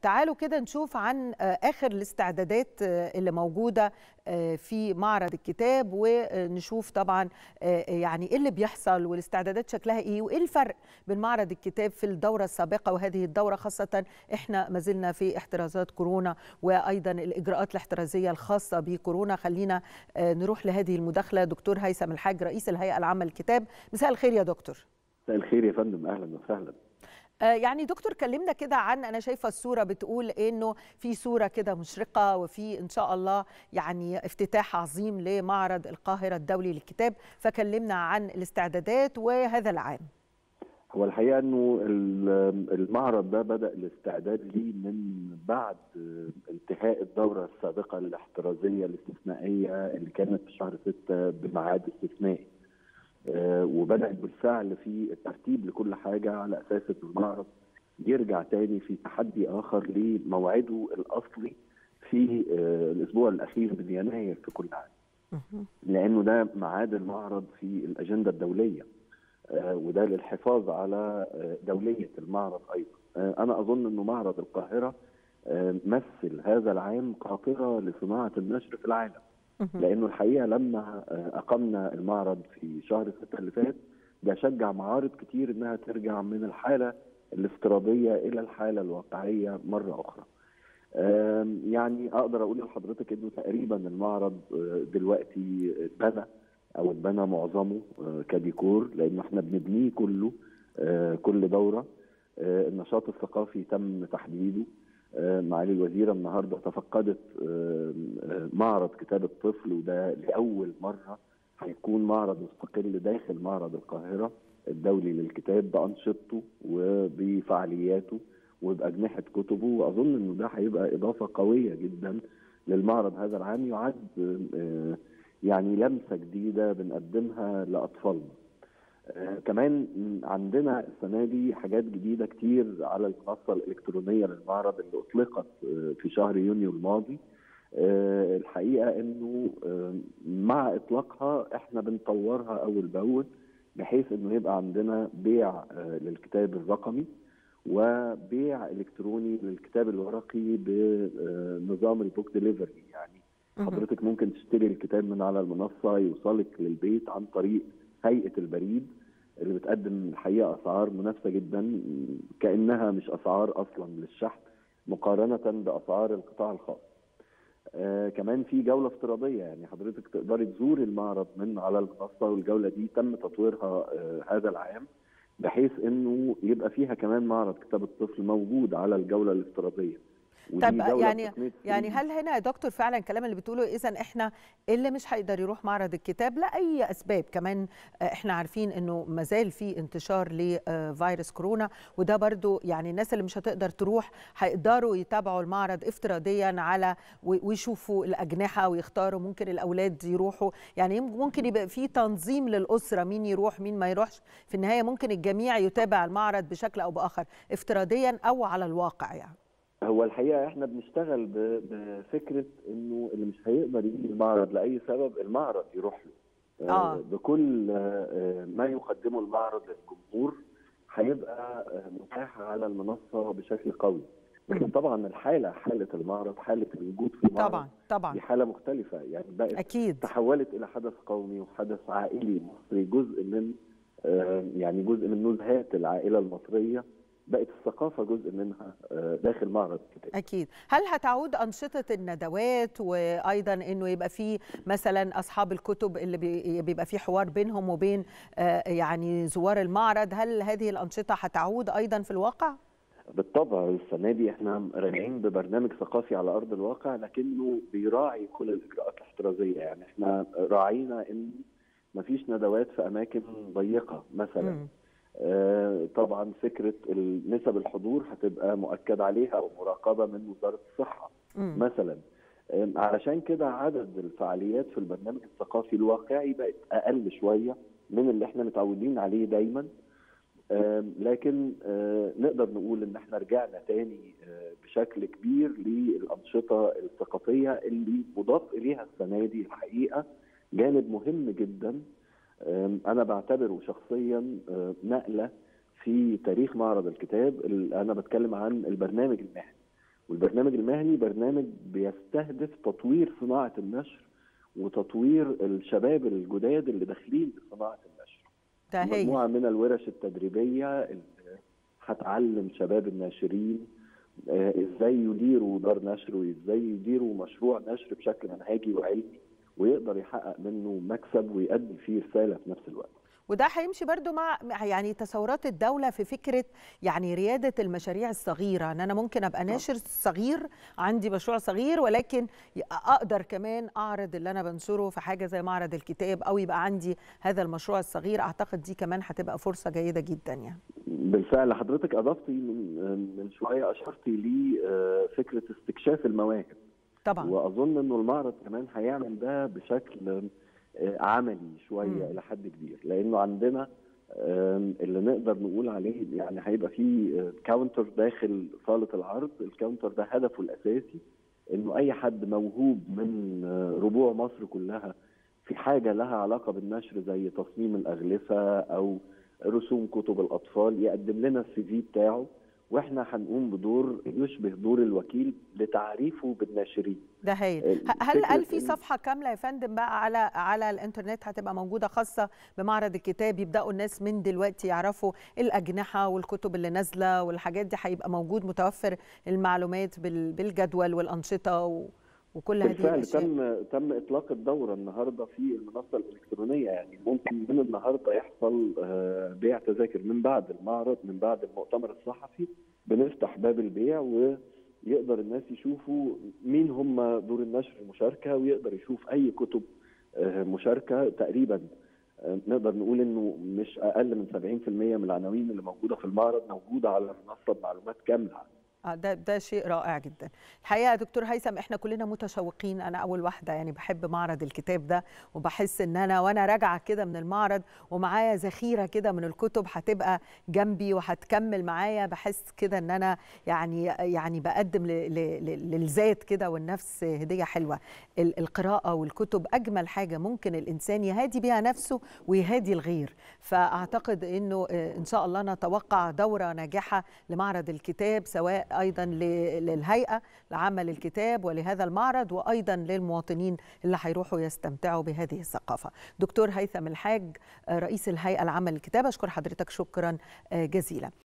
تعالوا كده نشوف عن اخر الاستعدادات اللي موجوده في معرض الكتاب ونشوف طبعا يعني ايه اللي بيحصل والاستعدادات شكلها ايه وايه الفرق بين معرض الكتاب في الدوره السابقه وهذه الدوره خاصه احنا ما زلنا في احترازات كورونا وايضا الاجراءات الاحترازيه الخاصه بكورونا خلينا نروح لهذه المداخله دكتور هيثم الحاج رئيس الهيئه العامه للكتاب مساء الخير يا دكتور مساء الخير يا فندم اهلا وسهلا يعني دكتور كلمنا كده عن انا شايفه الصوره بتقول انه في صوره كده مشرقه وفي ان شاء الله يعني افتتاح عظيم لمعرض القاهره الدولي للكتاب فكلمنا عن الاستعدادات وهذا العام هو الحقيقه انه المعرض ده بدا الاستعداد ليه من بعد انتهاء الدوره السابقه الاحترازيه الاستثنائيه اللي كانت في شهر 6 بميعاد استثنائي وبدات بالفعل في الترتيب لكل حاجه على اساس ان المعرض يرجع تاني في تحدي اخر لموعده الاصلي في الاسبوع الاخير من يناير في كل عام. لانه ده ميعاد المعرض في الاجنده الدوليه وده للحفاظ على دوليه المعرض ايضا. انا اظن انه معرض القاهره مثل هذا العام قاطره لصناعه النشر في العالم. لانه الحقيقه لما اقمنا المعرض في شهر 6 اللي فات ده شجع معارض كتير انها ترجع من الحاله الافتراضيه الى الحاله الواقعيه مره اخرى. يعني اقدر اقول لحضرتك انه تقريبا المعرض دلوقتي اتبنى او اتبنى معظمه كديكور لانه احنا بنبنيه كله كل دوره النشاط الثقافي تم تحديده معالي الوزيره النهارده تفقدت معرض كتاب الطفل وده لاول مره هيكون معرض مستقل داخل معرض القاهره الدولي للكتاب بانشطته وبفعالياته وباجنحه كتبه واظن انه ده هيبقى اضافه قويه جدا للمعرض هذا العام يعد يعني لمسه جديده بنقدمها لاطفالنا. آه كمان عندنا السنه دي حاجات جديده كتير على المنصه الالكترونيه للمعرض اللي اطلقت آه في شهر يونيو الماضي آه الحقيقه انه مع اطلاقها احنا بنطورها اول باول بحيث انه يبقى عندنا بيع للكتاب الرقمي وبيع الكتروني للكتاب الورقي بنظام البوك ديليفري يعني حضرتك ممكن تشتري الكتاب من على المنصه يوصلك للبيت عن طريق هيئه البريد اللي بتقدم الحقيقه اسعار منافسه جدا كانها مش اسعار اصلا للشحن مقارنه باسعار القطاع الخاص. آه كمان في جوله افتراضيه يعني حضرتك تقدري تزوري المعرض من على المنصه والجوله دي تم تطويرها آه هذا العام بحيث انه يبقى فيها كمان معرض كتاب الطفل موجود على الجوله الافتراضيه. طب يعني يعني هل هنا يا دكتور فعلا الكلام اللي بتقوله اذا احنا اللي مش هيقدر يروح معرض الكتاب لاي اسباب كمان احنا عارفين انه ما زال في انتشار لفيروس كورونا وده برضو يعني الناس اللي مش هتقدر تروح هيقدروا يتابعوا المعرض افتراضيا على ويشوفوا الاجنحه ويختاروا ممكن الاولاد يروحوا يعني ممكن يبقى في تنظيم للاسره مين يروح مين ما يروحش في النهايه ممكن الجميع يتابع المعرض بشكل او باخر افتراضيا او على الواقع يعني هو الحقيقه احنا بنشتغل بفكره انه اللي مش هيقدر يجي المعرض لاي سبب المعرض يروح له آه. بكل ما يقدمه المعرض للجمهور هيبقى متاح على المنصه بشكل قوي لكن طبعا الحاله حاله المعرض حاله الوجود في المعرض طبعا طبعا دي حاله مختلفه يعني بقت اكيد تحولت الى حدث قومي وحدث عائلي مصري جزء من يعني جزء من نزهات العائله المصريه بقت الثقافه جزء منها داخل معرض الكتاب. اكيد، هل هتعود انشطه الندوات وايضا انه يبقى في مثلا اصحاب الكتب اللي بيبقى في حوار بينهم وبين يعني زوار المعرض، هل هذه الانشطه هتعود ايضا في الواقع؟ بالطبع السنه دي احنا راجعين ببرنامج ثقافي على ارض الواقع لكنه بيراعي كل الاجراءات الاحترازيه، يعني احنا راعينا ان مفيش ندوات في اماكن ضيقه مثلا. م. آه طبعا فكره نسب الحضور هتبقى مؤكد عليها ومراقبه من وزاره الصحه م. مثلا آه علشان كده عدد الفعاليات في البرنامج الثقافي الواقعي بقت اقل شويه من اللي احنا متعودين عليه دايما آه لكن نقدر نقول ان احنا رجعنا تاني بشكل كبير للانشطه الثقافيه اللي مضاف اليها السنه دي الحقيقه جانب مهم جدا انا بعتبره شخصيا نقله في تاريخ معرض الكتاب انا بتكلم عن البرنامج المهني والبرنامج المهني برنامج بيستهدف تطوير صناعه النشر وتطوير الشباب الجداد اللي داخلين لصناعه النشر ده هي مجموعه من الورش التدريبيه اللي هتعلم شباب الناشرين آه، ازاي يديروا دار نشر وازاي يديروا مشروع نشر بشكل منهجي وعلمي ويقدر يحقق منه مكسب ويقدم فيه رساله في نفس الوقت وده هيمشي برضو مع مع يعني تصورات الدولة في فكرة يعني ريادة المشاريع الصغيرة ان انا ممكن ابقى ناشر صغير عندي مشروع صغير ولكن ي- اقدر كمان اعرض اللي انا بنشره في حاجة زي معرض الكتاب او يبقى عندي هذا المشروع الصغير اعتقد دي كمان هتبقى فرصة جيدة جدا يعني بالفعل حضرتك اضفتي من من شويه اشرتي لفكره استكشاف المواهب طبعا واظن انه المعرض كمان هيعمل ده بشكل آه، عملي شويه مم. الى حد كبير لانه عندنا آم، اللي نقدر نقول عليه يعني هيبقى في آه، كاونتر داخل صاله العرض الكاونتر ده هدفه الاساسي انه اي حد موهوب من آه، ربوع مصر كلها في حاجه لها علاقه بالنشر زي تصميم الاغلفه او رسوم كتب الاطفال يقدم لنا السي في بتاعه واحنا هنقوم بدور يشبه دور الوكيل لتعريفه بالناشرين ده هايل ال- ه- هل هل فكرة في إن- صفحة كاملة يا فندم بقى على على الانترنت هتبقى موجودة خاصة بمعرض الكتاب يبدأوا الناس من دلوقتي يعرفوا الأجنحة والكتب اللي نازلة والحاجات دي هيبقى موجود متوفر المعلومات بال- بالجدول والأنشطة و- وكل هذه بالفعل الأشياء تم تم اطلاق الدوره النهارده في المنصه الالكترونيه يعني ممكن من النهارده يحصل آه، بيع تذاكر من بعد المعرض من بعد المؤتمر الصحفي بنفتح باب البيع ويقدر الناس يشوفوا مين هم دور النشر المشاركه ويقدر يشوف اي كتب آه، مشاركه تقريبا آه، نقدر نقول انه مش اقل من 70% من العناوين اللي موجوده في المعرض موجوده على المنصه بمعلومات كامله آه، ده ده شيء رائع جدا الحقيقه يا دكتور هيثم احنا كلنا متشوقين انا اول واحده يعني بحب معرض الكتاب ده وبحس ان انا وانا راجعه كده من المعرض ومعايا ذخيره كده من الكتب هتبقى جنبي وهتكمل معايا بحس كده ان انا يعني يعني بقدم ل- ل- ل- للذات كده والنفس هديه حلوه ال- القراءه والكتب اجمل حاجه ممكن الانسان يهادي بها نفسه ويهادي الغير فاعتقد انه آه، ان شاء الله نتوقع دوره ناجحه لمعرض الكتاب سواء ايضا ل- للهيئه لعمل الكتاب ولهذا المعرض وايضا للمواطنين اللي هيروحوا يستمتعوا بهذه الثقافه. دكتور هيثم الحاج آه، رئيس الهيئه لعمل الكتاب اشكر حضرتك شكرا آه، جزيلا.